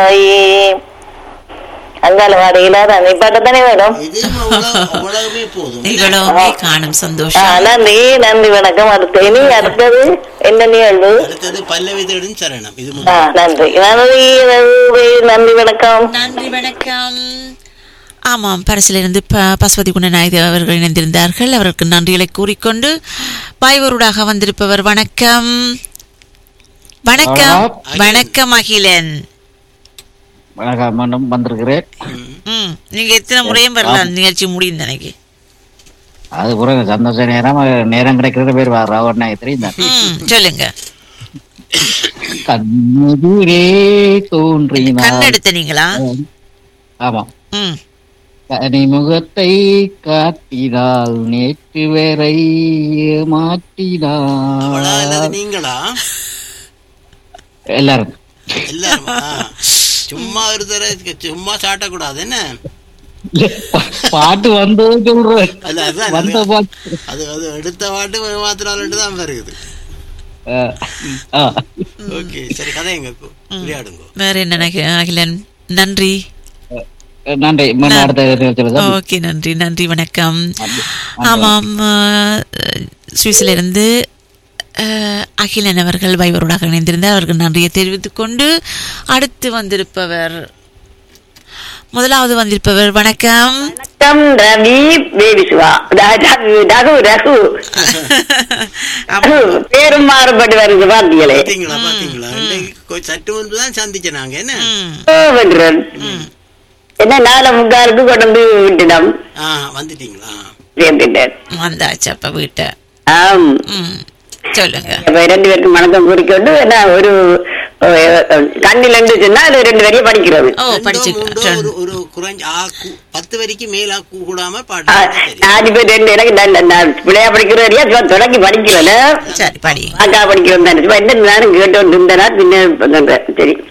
ஐயே அங்கால வாடையில தான் இப்பதானே வேணும் இது அவ்வளவு- அவ்வளவுமே போதும் இவ்வளவுமே காணும் ஆ, சந்தோஷம் நன்றி நன்றி வணக்கம் அடுத்து இனி அடுத்தது என்ன நிகழ்வு அடுத்தது பல்லவி தேடும் சரணம் இது ஆ, நன்றி நன்றி நன்றி நன்றி வணக்கம் நன்றி வணக்கம் ஆமாம் பரிசிலிருந்து ப பசுபதி குணநாயகி அவர்கள் இணைந்திருந்தார்கள் அவருக்கு நன்றிகளை கூறிக்கொண்டு பாய்வருடாக வந்திருப்பவர் வணக்கம் வணக்கம் வணக்கம் அகிலன் வணக்கம் மீண்டும் வந்திருக்கிறேன் ம் நீங்க எத்தனை முறையும் வரலாம் நிகழ்ச்சி முடியும் எனக்கு அது கூட சந்தோஷ நேரம் நேரம் கிடைக்கிறது பேர் ராவண தெரியும் ம் சொல்லுங்க கண்ணுதிரே தோன்றினார் கண்ணெடுத்த நீங்களா ஆமா ம் கனிமுகத்தை காட்டினாள் நேற்று வரை அவளா அல்லது மாட்டினாள் நீங்களா எல்லாரும் எல்லாரும் ஆ. சும்மா ஒரு தடவை சும்மா சாட்டக்கூடாது என்ன பாட்டு வந்தது சொல்றேன் அது அதான் வந்த பாட்டு அது அது எடுத்த பாட்டு மாத்தினாலும் தான் வருகுது ஆ, ஆ. ஓகே சரி கதைங்க விளையாடுங்க வேற என்ன அகி- அகிலன் நன்றி நன்றி மீண்டும் அடுத்த நிகழ்ச்சியில் தான் ஓகே நன்றி நன்றி வணக்கம் ஆமாம் அஹ், சுவிஸிலிருந்து அஹ், அகிலன் அவர்கள் வைவரோடாக இணைந்திருந்தார் அவருக்கு நன்றியை தெரிவித்துக் கொண்டு அடுத்து வந்திருப்பவர் முதலாவது வந்திருப்பவர் வணக்கம் வணக்கம் ரவி பேபி சிவா ர- ரகு ரகு ரகு ரகு. பேரும் மாறுபட்டு வருது பார்த்தீங்களே பாத்தீங்களா பாத்தீங்களா இன்னைக்கு கொ- சற்று முன்பு தான் சந்திச்ச நாங்க என்ன ம், ஓ, வென்றன். என்ன நாலு முக்காலுக்கு கொண்டு வந்து விட்டுடம் ஆ வந்துட்டீங்களா சேர்த்துட்டேன் வந்தாச்சு அப்ப வீட்டை ஆம் ம், சொல்லுங்க அப்ப ரெண்டு பேருக்கும் வணக்கம் கூறிக்கொண்டு என்ன ஒரு அஹ், கண்ணில் ரெண்டு சொன்னா அது ரெண்டு வரையும் படிக்கிறது ஓ ரெண்டோ, படிச்சு மூன்றோ, ஒரு ஒரு குறைஞ்ச ஆ, கு- பத்து வரைக்கும் மேலா கூ- கூடாம ஆ, பாட்டு சரி நாலு பேர் ரெண்டு எனக்கு நான் நான் பிள்ளையா படிக்கிற வரையா சும்மா தொடங்கி படிக்கிறேன் சரி படி அக்கா படிக்கிறேன் தானே சும்மா என்ன நானும் கேட்டு இருந்தேனா பின்ன வந்தேன். சரி